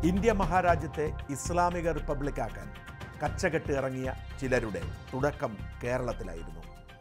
India മഹാരാജ്യത്തെ ഇസ്ലാമിക റിപ്പബ്ലിക്കാക്കാൻ കച്ചകെട്ട് ഇറങ്ങിയ ചിലരുടെ തുടക്കം കേരളത്തിലായിരുന്നു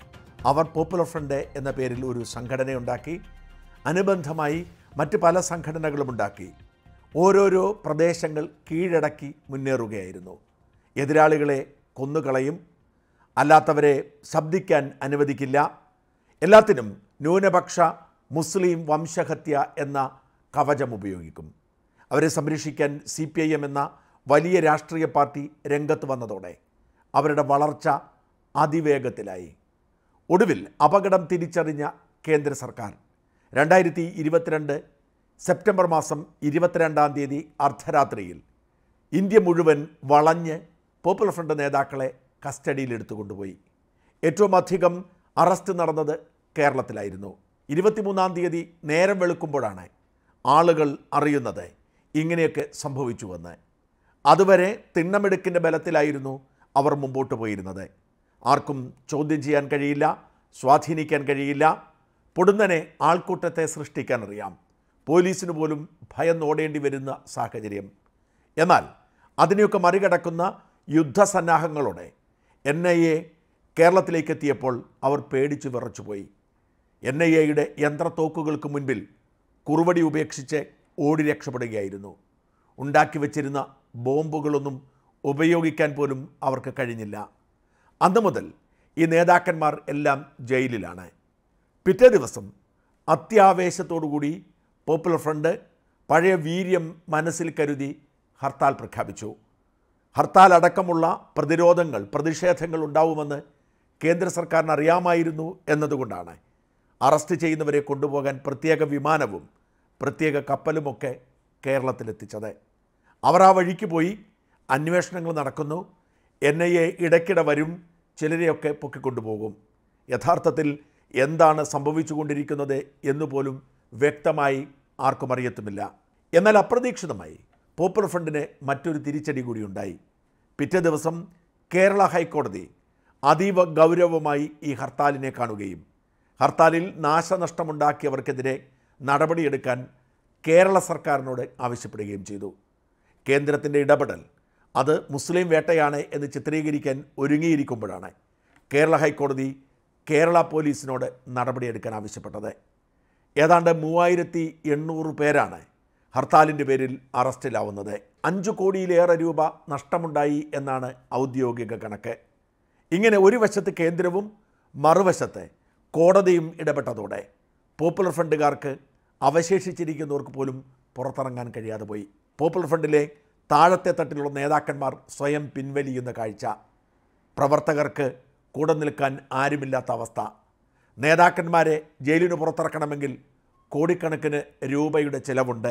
അവർ പോപ്പുലർ ഫ്രണ്ട് എന്ന പേരിൽ ഒരു സംഘടനയുണ്ടാക്കി അനുബന്ധമായി മറ്റ് പല സംഘടനകളും ഉണ്ടാക്കി ഓരോരോ പ്രദേശങ്ങൾ കീഴടക്കി മുന്നേറുകയായിരുന്നു എതിരാളികളെ കൊന്നുകളയും അല്ലാത്തവരെ ശബ്ദിക്കാൻ അനുവദിക്കില്ല എല്ലാത്തിനും ന്യൂനപക്ഷ മുസ്ലിം വംശഹത്യ എന്ന കവചം ഉപയോഗിക്കും അവരെ സംരക്ഷിക്കാൻ സി പി ഐ എം എന്ന വലിയ രാഷ്ട്രീയ പാർട്ടി രംഗത്ത് വന്നതോടെ അവരുടെ വളർച്ച അതിവേഗത്തിലായി ഒടുവിൽ അപകടം തിരിച്ചറിഞ്ഞ കേന്ദ്ര സർക്കാർ രണ്ടായിരത്തി ഇരുപത്തിരണ്ട് സെപ്റ്റംബർ മാസം ഇരുപത്തിരണ്ടാം തീയതി അർദ്ധരാത്രിയിൽ ഇന്ത്യ മുഴുവൻ വളഞ്ഞ് പോപ്പുലർ ഫ്രണ്ട് നേതാക്കളെ കസ്റ്റഡിയിലെടുത്തു കൊണ്ടുപോയി ഏറ്റവും അധികം അറസ്റ്റ് നടന്നത് കേരളത്തിലായിരുന്നു ഇരുപത്തിമൂന്നാം തീയതി നേരം വെളുക്കുമ്പോഴാണ് ആളുകൾ അറിയുന്നത് ഇങ്ങനെയൊക്കെ സംഭവിച്ചുവെന്ന് അതുവരെ തിണ്ണമെടുക്കിൻ്റെ ബലത്തിലായിരുന്നു അവർ മുമ്പോട്ട് പോയിരുന്നത് ആർക്കും ചോദ്യം ചെയ്യാൻ കഴിയില്ല സ്വാധീനിക്കാൻ കഴിയില്ല പൊടുന്നനെ ആൾക്കൂട്ടത്തെ സൃഷ്ടിക്കാൻ അറിയാം പോലീസിന് പോലും ഭയന്നോടേണ്ടി വരുന്ന സാഹചര്യം എന്നാൽ അതിനെയൊക്കെ മറികടക്കുന്ന യുദ്ധസന്നാഹങ്ങളോടെ എൻ ഐ എ കേരളത്തിലേക്ക് എത്തിയപ്പോൾ അവർ പേടിച്ചു വിറച്ചുപോയി എൻ ഐ എയുടെ യന്ത്രത്തോക്കുകൾക്ക് മുൻപിൽ കുറുവടി ഉപേക്ഷിച്ച് ഓടി രക്ഷപ്പെടുകയായിരുന്നു ഉണ്ടാക്കി വച്ചിരുന്ന ബോംബുകളൊന്നും ഉപയോഗിക്കാൻ പോലും അവർക്ക് കഴിഞ്ഞില്ല അന്ന് മുതൽ ഈ നേതാക്കന്മാർ എല്ലാം ജയിലിലാണ് പിറ്റേ ദിവസം അത്യാവേശത്തോടുകൂടി പോപ്പുലർ ഫ്രണ്ട് പഴയ വീര്യം മനസ്സിൽ കരുതി ഹർത്താൽ പ്രഖ്യാപിച്ചു ഹർത്താൽ അടക്കമുള്ള പ്രതിരോധങ്ങൾ പ്രതിഷേധങ്ങൾ ഉണ്ടാവുമെന്ന് കേന്ദ്ര സർക്കാരിന് അറിയാമായിരുന്നു എന്നതുകൊണ്ടാണ് അറസ്റ്റ് ചെയ്യുന്നവരെ കൊണ്ടുപോകാൻ പ്രത്യേക വിമാനവും പ്രത്യേക കപ്പലുമൊക്കെ കേരളത്തിലെത്തിച്ചത് അവർ ആ വഴിക്ക് പോയി അന്വേഷണങ്ങൾ നടക്കുന്നു എൻ ഐ എ ഇടയ്ക്കിടെ വരും ചിലരെയൊക്കെ പൊക്കിക്കൊണ്ടുപോകും യഥാർത്ഥത്തിൽ എന്താണ് സംഭവിച്ചുകൊണ്ടിരിക്കുന്നത് എന്നുപോലും വ്യക്തമായി ആർക്കും അറിയത്തുമില്ല എന്നാൽ അപ്രതീക്ഷിതമായി പോപ്പുലർ ഫ്രണ്ടിന് മറ്റൊരു തിരിച്ചടി കൂടി ഉണ്ടായി പിറ്റേ ദിവസം കേരള ഹൈക്കോടതി അതീവ ഗൗരവമായി ഈ ഹർത്താലിനെ കാണുകയും ഹർത്താലിൽ നാശനഷ്ടമുണ്ടാക്കിയവർക്കെതിരെ നടപടിയെടുക്കാൻ കേരള സർക്കാരിനോട് ആവശ്യപ്പെടുകയും ചെയ്തു കേന്ദ്രത്തിൻ്റെ ഇടപെടൽ അത് മുസ്ലിം വേട്ടയാണ് എന്ന് ചിത്രീകരിക്കാൻ ഒരുങ്ങിയിരിക്കുമ്പോഴാണ് കേരള ഹൈക്കോടതി കേരള പോലീസിനോട് നടപടിയെടുക്കാൻ ആവശ്യപ്പെട്ടത് ഏതാണ്ട് മൂവായിരത്തി എണ്ണൂറ് പേരാണ് ഹർത്താലിൻ്റെ പേരിൽ അറസ്റ്റിലാവുന്നത് അഞ്ചു കോടിയിലേറെ രൂപ നഷ്ടമുണ്ടായി എന്നാണ് ഔദ്യോഗിക കണക്ക് ഇങ്ങനെ ഒരു വശത്ത് കേന്ദ്രവും മറുവശത്ത് കോടതിയും ഇടപെട്ടതോടെ പോപ്പുലർ ഫ്രണ്ടുകാർക്ക് അവശേഷിച്ചിരിക്കുന്നവർക്ക് പോലും പുറത്തിറങ്ങാൻ കഴിയാതെ പോയി പോപ്പുലർ ഫ്രണ്ടിലെ താഴത്തെ തട്ടിലുള്ള നേതാക്കന്മാർ സ്വയം പിൻവലിയുന്ന കാഴ്ച പ്രവർത്തകർക്ക് കൂടെ നിൽക്കാൻ ആരുമില്ലാത്ത അവസ്ഥ നേതാക്കന്മാരെ ജയിലിന് പുറത്തിറക്കണമെങ്കിൽ കോടിക്കണക്കിന് രൂപയുടെ ചിലവുണ്ട്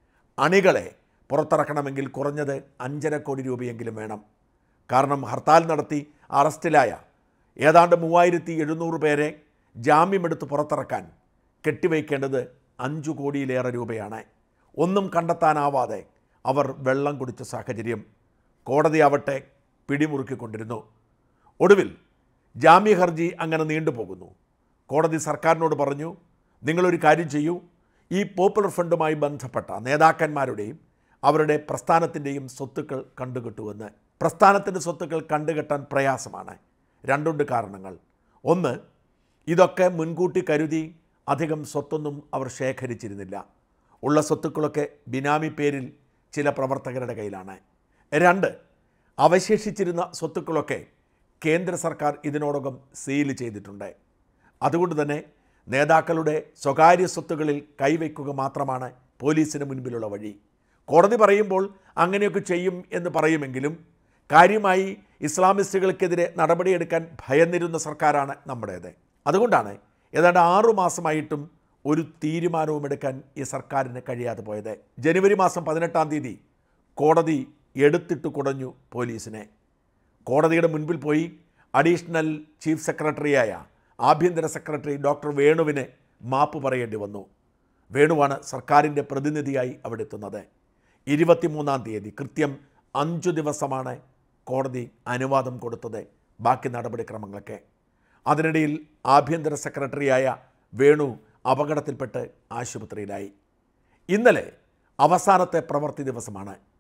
അണികളെ പുറത്തിറക്കണമെങ്കിൽ കുറഞ്ഞത് അഞ്ചര കോടി രൂപയെങ്കിലും വേണം കാരണം ഹർത്താൽ നടത്തി അറസ്റ്റിലായ ഏതാണ്ട് മൂവായിരത്തി എഴുന്നൂറ് പേരെ ജാമ്യമെടുത്ത് പുറത്തിറക്കാൻ കെട്ടിവയ്ക്കേണ്ടത് അഞ്ചു കോടിയിലേറെ രൂപയാണ് ഒന്നും കണ്ടെത്താനാവാതെ അവർ വെള്ളം കുടിച്ച സാഹചര്യം കോടതിയാവട്ടെ പിടിമുറുക്കിക്കൊണ്ടിരുന്നു ഒടുവിൽ ജാമ്യ ഹർജി അങ്ങനെ നീണ്ടുപോകുന്നു കോടതി സർക്കാരിനോട് പറഞ്ഞു നിങ്ങളൊരു കാര്യം ചെയ്യൂ ഈ പോപ്പുലർ ഫ്രണ്ടുമായി ബന്ധപ്പെട്ട നേതാക്കന്മാരുടെയും അവരുടെ പ്രസ്ഥാനത്തിൻ്റെയും സ്വത്തുക്കൾ കണ്ടുകെട്ടുവെന്ന് പ്രസ്ഥാനത്തിൻ്റെ സ്വത്തുക്കൾ കണ്ടുകെട്ടാൻ പ്രയാസമാണ് രണ്ടുണ്ട് കാരണങ്ങൾ ഒന്ന് ഇതൊക്കെ മുൻകൂട്ടി കരുതി അധികം സ്വത്തൊന്നും അവർ ശേഖരിച്ചിരുന്നില്ല ഉള്ള സ്വത്തുക്കളൊക്കെ ബിനാമി പേരിൽ ചില പ്രവർത്തകരുടെ കയ്യിലാണ് രണ്ട് അവശേഷിച്ചിരുന്ന സ്വത്തുക്കളൊക്കെ കേന്ദ്ര സർക്കാർ ഇതിനോടകം സീൽ ചെയ്തിട്ടുണ്ട് അതുകൊണ്ട് തന്നെ നേതാക്കളുടെ സ്വകാര്യ സ്വത്തുകളിൽ കൈവയ്ക്കുക മാത്രമാണ് പോലീസിന് മുൻപിലുള്ള വഴി കോടതി പറയുമ്പോൾ അങ്ങനെയൊക്കെ ചെയ്യും എന്ന് പറയുമെങ്കിലും കാര്യമായി ഇസ്ലാമിസ്റ്റുകൾക്കെതിരെ നടപടിയെടുക്കാൻ ഭയന്നിരുന്ന സർക്കാരാണ് നമ്മുടേത് അതുകൊണ്ടാണ് ഏതാണ്ട് ആറു മാസമായിട്ടും ഒരു തീരുമാനവും എടുക്കാൻ ഈ സർക്കാരിന് കഴിയാതെ പോയത് ജനുവരി മാസം പതിനെട്ടാം തീയതി കോടതി എടുത്തിട്ട് കുടഞ്ഞു പോലീസിനെ കോടതിയുടെ മുൻപിൽ പോയി അഡീഷണൽ ചീഫ് സെക്രട്ടറിയായ ആഭ്യന്തര സെക്രട്ടറി ഡോക്ടർ വേണുവിന് മാപ്പ് പറയേണ്ടി വന്നു വേണുവാണ് സർക്കാരിൻ്റെ പ്രതിനിധിയായി അവിടെ എത്തുന്നത് ഇരുപത്തിമൂന്നാം തീയതി കൃത്യം അഞ്ചു ദിവസമാണ് കോടതി അനുവാദം കൊടുത്തത് ബാക്കി നടപടിക്രമങ്ങളൊക്കെ അതിനിടയിൽ ആഭ്യന്തര സെക്രട്ടറിയായ വേണു അപകടത്തിൽപ്പെട്ട് ആശുപത്രിയിലായി ഇന്നലെ അവസാനത്തെ പ്രവൃത്തി ദിവസമാണ്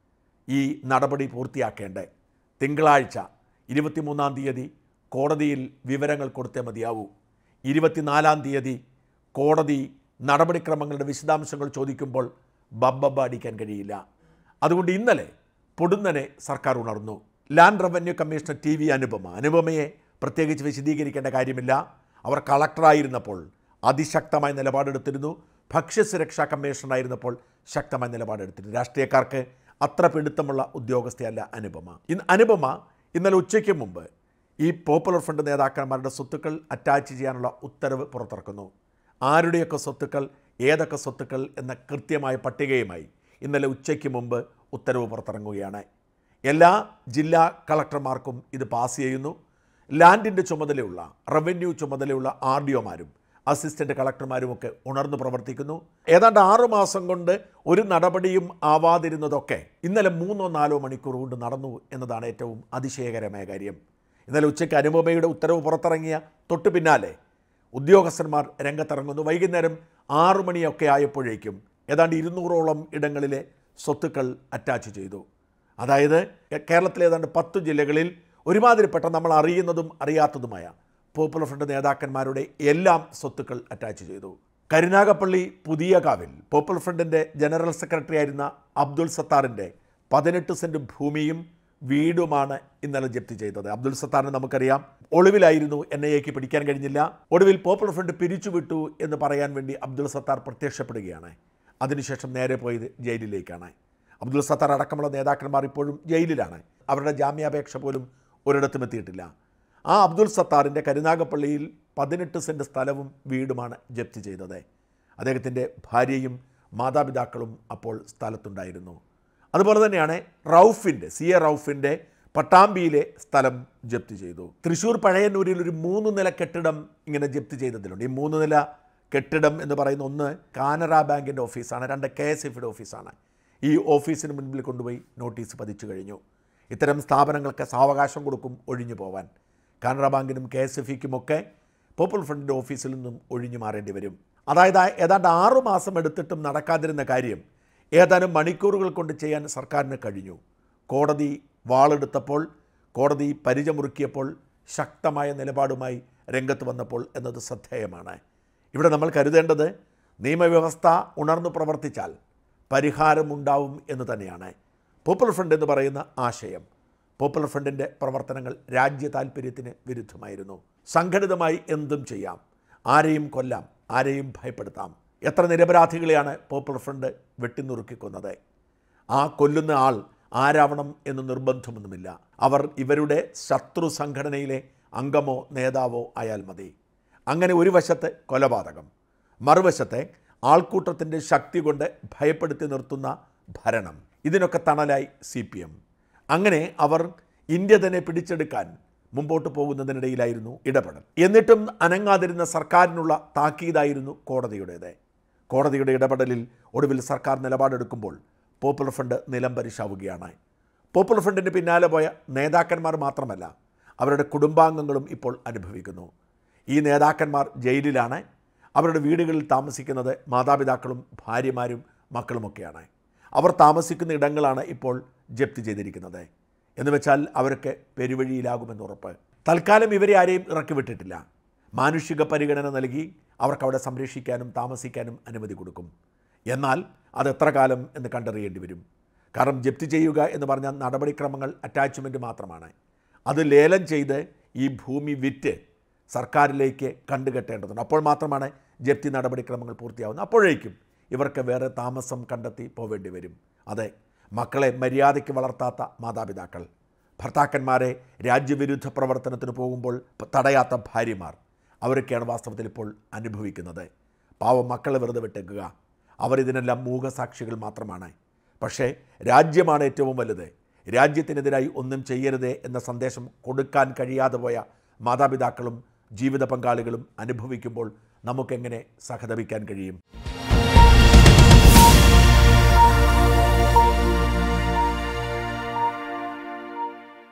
ഈ നടപടി പൂർത്തിയാക്കേണ്ടത് തിങ്കളാഴ്ച ഇരുപത്തിമൂന്നാം തീയതി കോടതിയിൽ വിവരങ്ങൾ കൊടുത്തേ മതിയാവൂ ഇരുപത്തിനാലാം തീയതി കോടതി നടപടിക്രമങ്ങളുടെ വിശദാംശങ്ങൾ ചോദിക്കുമ്പോൾ ബബ്ബബ്ബ അടിക്കാൻ കഴിയില്ല അതുകൊണ്ട് ഇന്നലെ പൊടുന്നനെ സർക്കാർ ഉണർന്നു land revenue commissioner T V Anupama അനുപമയെ പ്രത്യേകിച്ച് വിശദീകരിക്കേണ്ട കാര്യമില്ല അവർ കളക്ടറായിരുന്നപ്പോൾ അതിശക്തമായ നിലപാടെടുത്തിരുന്നു ഭക്ഷ്യസുരക്ഷാ കമ്മീഷണറായിരുന്നപ്പോൾ ശക്തമായ നിലപാടെടുത്തിരുന്നു രാഷ്ട്രീയക്കാർക്ക് അത്ര പിടുത്തമുള്ള ഉദ്യോഗസ്ഥയല്ല അനുപമ ഇന്ന് അനുപമ ഇന്നലെ ഉച്ചയ്ക്ക് മുമ്പ് ഈ പോപ്പുലർ ഫ്രണ്ട് നേതാക്കന്മാരുടെ സ്വത്തുക്കൾ അറ്റാച്ച് ചെയ്യാനുള്ള ഉത്തരവ് പുറത്തിറക്കുന്നു ആരുടെയൊക്കെ സ്വത്തുക്കൾ ഏതൊക്കെ സ്വത്തുക്കൾ എന്ന കൃത്യമായ പട്ടികയുമായി ഇന്നലെ ഉച്ചയ്ക്ക് മുമ്പ് ഉത്തരവ് പുറത്തിറങ്ങുകയാണ് എല്ലാ ജില്ലാ കളക്ടർമാർക്കും ഇത് പാസ് ചെയ്യുന്നു ലാൻഡിൻ്റെ ചുമതലയുള്ള റവന്യൂ ചുമതലയുള്ള ആർ ഡി ഒമാരും അസിസ്റ്റൻ്റ് കളക്ടർമാരുമൊക്കെ ഉണർന്നു പ്രവർത്തിക്കുന്നു ഏതാണ്ട് ആറു മാസം കൊണ്ട് ഒരു നടപടിയും ആവാതിരുന്നതൊക്കെ ഇന്നലെ മൂന്നോ നാലോ മണിക്കൂർ കൊണ്ട് നടന്നു എന്നതാണ് ഏറ്റവും അതിശയകരമായ കാര്യം ഇന്നലെ ഉച്ചയ്ക്ക് അനുപമയുടെ ഉത്തരവ് പുറത്തിറങ്ങിയ തൊട്ടു പിന്നാലെ ഉദ്യോഗസ്ഥന്മാർ രംഗത്തിറങ്ങുന്നു വൈകുന്നേരം ആറു മണിയൊക്കെ ആയപ്പോഴേക്കും ഏതാണ്ട് ഇരുന്നൂറോളം ഇടങ്ങളിലെ സ്വത്തുക്കൾ അറ്റാച്ച് ചെയ്തു അതായത് കേരളത്തിലെ ഏതാണ്ട് പത്ത് ജില്ലകളിൽ ഒരുമാതിരിപ്പെട്ട നമ്മൾ അറിയുന്നതും അറിയാത്തതുമായ പോപ്പുലർ ഫ്രണ്ട് നേതാക്കന്മാരുടെ എല്ലാം സ്വത്തുക്കൾ അറ്റാച്ച് ചെയ്തു കരുനാഗപ്പള്ളി പുതിയ കാവിൽ പോപ്പുലർ ഫ്രണ്ടിൻ്റെ ജനറൽ സെക്രട്ടറി ആയിരുന്ന അബ്ദുൾ സത്താറിൻ്റെ പതിനെട്ട് സെൻറ്റ് ഭൂമിയും വീടുമാണ് ഇന്നലെ ജപ്തി ചെയ്തത് അബ്ദുൾ സത്താറിനെ നമുക്കറിയാം ഒളിവിലായിരുന്നു എൻ ഐ എക്ക് പിടിക്കാൻ കഴിഞ്ഞില്ല ഒടുവിൽ പോപ്പുലർ ഫ്രണ്ട് പിരിച്ചുവിട്ടു എന്ന് പറയാൻ വേണ്ടി അബ്ദുൾ സത്താർ പ്രത്യക്ഷപ്പെടുകയാണ് അതിനുശേഷം നേരെ പോയത് ജയിലിലേക്കാണ് അബ്ദുൾ സത്താർ അടക്കമുള്ള നേതാക്കന്മാർ ഇപ്പോഴും ജയിലിലാണ് അവരുടെ ജാമ്യാപേക്ഷ പോലും ഒരിടത്തും എത്തിയിട്ടില്ല ആ അബ്ദുൾ സത്താറിൻ്റെ കരുനാഗപ്പള്ളിയിൽ പതിനെട്ട് സെൻറ്റ് സ്ഥലവും വീടുമാണ് ജപ്തി ചെയ്തത് അദ്ദേഹത്തിൻ്റെ ഭാര്യയും മാതാപിതാക്കളും അപ്പോൾ സ്ഥലത്തുണ്ടായിരുന്നു അതുപോലെ തന്നെയാണ് റൌഫിൻ്റെ സി എ റൌഫിൻ്റെ പട്ടാമ്പിയിലെ സ്ഥലം ജപ്തി ചെയ്തു തൃശ്ശൂർ പഴയന്നൂരിൽ ഒരു മൂന്ന് നില കെട്ടിടം ഇങ്ങനെ ജപ്തി ചെയ്തതിലുണ്ട് ഈ മൂന്ന് നില കെട്ടിടം എന്ന് പറയുന്ന ഒന്ന് കാനറ ബാങ്കിൻ്റെ ഓഫീസാണ് രണ്ട് കെ എസ് എഫിയുടെ ഓഫീസാണ് ഈ ഓഫീസിന് മുൻപിൽ കൊണ്ടുപോയി നോട്ടീസ് പതിച്ചു കഴിഞ്ഞു ഇത്തരം സ്ഥാപനങ്ങൾക്ക് സാവകാശം കൊടുക്കും ഒഴിഞ്ഞു പോവാൻ കാനറ ബാങ്കിനും കെ എസ് എഫ് ഇക്കുമൊക്കെ പോപ്പുലർ ഫ്രണ്ടിൻ്റെ ഓഫീസിൽ നിന്നും ഒഴിഞ്ഞു മാറേണ്ടി വരും അതായത് ഏതാണ്ട് ആറു മാസം എടുത്തിട്ടും നടക്കാതിരുന്ന കാര്യം ഏതാനും മണിക്കൂറുകൾ കൊണ്ട് ചെയ്യാൻ സർക്കാരിന് കഴിഞ്ഞു കോടതി വാളെടുത്തപ്പോൾ കോടതി പരിചമുറുക്കിയപ്പോൾ ശക്തമായ നിലപാടുമായി രംഗത്ത് വന്നപ്പോൾ എന്നത് ശ്രദ്ധേയമാണ് ഇവിടെ നമ്മൾ കരുതേണ്ടത് നിയമവ്യവസ്ഥ ഉണർന്നു പ്രവർത്തിച്ചാൽ പരിഹാരമുണ്ടാവും എന്ന് തന്നെയാണ് പോപ്പുലർ ഫ്രണ്ട് എന്ന് പറയുന്ന ആശയം പോപ്പുലർ ഫ്രണ്ടിൻ്റെ പ്രവർത്തനങ്ങൾ രാജ്യ താൽപ്പര്യത്തിന് വിരുദ്ധമായിരുന്നു സംഘടിതമായി എന്തും ചെയ്യാം ആരെയും കൊല്ലാം ആരെയും ഭയപ്പെടുത്താം എത്ര നിരപരാധികളെയാണ് പോപ്പുലർ ഫ്രണ്ട് വെട്ടിനുറുക്കിക്കൊന്നത് ആ കൊല്ലുന്ന ആൾ ആരാവണം എന്ന് നിർബന്ധമൊന്നുമില്ല അവർ ഇവരുടെ ശത്രു സംഘടനയിലെ അംഗമോ നേതാവോ ആയാൽ മതി അങ്ങനെ ഒരു വശത്ത് കൊലപാതകം മറുവശത്തെ ആൾക്കൂട്ടത്തിൻ്റെ ശക്തി കൊണ്ട് ഭയപ്പെടുത്തി നിർത്തുന്ന ഭരണം ഇതിനൊക്കെ തണലായി സി പി എം അങ്ങനെ അവർ ഇന്ത്യ തന്നെ പിടിച്ചെടുക്കാൻ മുമ്പോട്ട് പോകുന്നതിനിടയിലായിരുന്നു ഇടപെടൽ എന്നിട്ടും അനങ്ങാതിരുന്ന സർക്കാരിനുള്ള താക്കീതായിരുന്നു കോടതിയുടേത് കോടതിയുടെ ഇടപെടലിൽ ഒടുവിൽ സർക്കാർ നിലപാടെടുക്കുമ്പോൾ പോപ്പുലർ ഫ്രണ്ട് നിലം പരിശാവുകയാണ് പോപ്പുലർ ഫ്രണ്ടിന് പിന്നാലെ പോയ നേതാക്കന്മാർ മാത്രമല്ല അവരുടെ കുടുംബാംഗങ്ങളും ഇപ്പോൾ അനുഭവിക്കുന്നു ഈ നേതാക്കന്മാർ ജയിലിലാണ് അവരുടെ വീടുകളിൽ താമസിക്കുന്നത് മാതാപിതാക്കളും ഭാര്യമാരും മക്കളുമൊക്കെയാണ് അവർ താമസിക്കുന്ന ഇടങ്ങളാണ് ഇപ്പോൾ ജപ്തി ചെയ്തിരിക്കുന്നത് എന്ന് വെച്ചാൽ അവരൊക്കെ പെരുവഴിയിലാകുമെന്ന് ഉറപ്പ് തൽക്കാലം ഇവരെ ആരെയും ഇറക്കി വിട്ടിട്ടില്ല മാനുഷിക പരിഗണന നൽകി അവർക്ക് അവിടെ സംരക്ഷിക്കാനും താമസിക്കാനും അനുമതി കൊടുക്കും എന്നാൽ അത് എത്ര കാലം എന്ന് കണ്ടറിയേണ്ടി വരും കാരണം ജപ്തി ചെയ്യുക എന്ന് പറഞ്ഞാൽ നടപടിക്രമങ്ങൾ അറ്റാച്ച്മെൻറ്റ് മാത്രമാണ് അത് ലേലം ചെയ്ത് ഈ ഭൂമി വിറ്റ് സർക്കാരിലേക്ക് കണ്ടുകെട്ടേണ്ടതുണ്ട് അപ്പോൾ മാത്രമാണ് ജപ്തി നടപടിക്രമങ്ങൾ പൂർത്തിയാവുന്നത് അപ്പോഴേക്കും ഇവർക്ക് വേറെ താമസം കണ്ടെത്തി പോവേണ്ടി വരും അതെ മക്കളെ മര്യാദയ്ക്ക് വളർത്താത്ത മാതാപിതാക്കൾ ഭർത്താക്കന്മാരെ രാജ്യവിരുദ്ധ പ്രവർത്തനത്തിന് പോകുമ്പോൾ തടയാത്ത ഭാര്യമാർ അവരൊക്കെയാണ് വാസ്തവത്തിൽ ഇപ്പോൾ അനുഭവിക്കുന്നത് പാവം മക്കളെ വെറുതെ വിട്ടേക്കുക അവർ ഇതിനെല്ലാം മൂകസാക്ഷികൾ മാത്രമാണ് പക്ഷേ രാജ്യമാണ് ഏറ്റവും വലുത് രാജ്യത്തിനെതിരായി ഒന്നും ചെയ്യരുതേ എന്ന സന്ദേശം കൊടുക്കാൻ കഴിയാതെ പോയ മാതാപിതാക്കളും ജീവിത പങ്കാളികളും അനുഭവിക്കുമ്പോൾ നമുക്കെങ്ങനെ സഹതപിക്കാൻ കഴിയും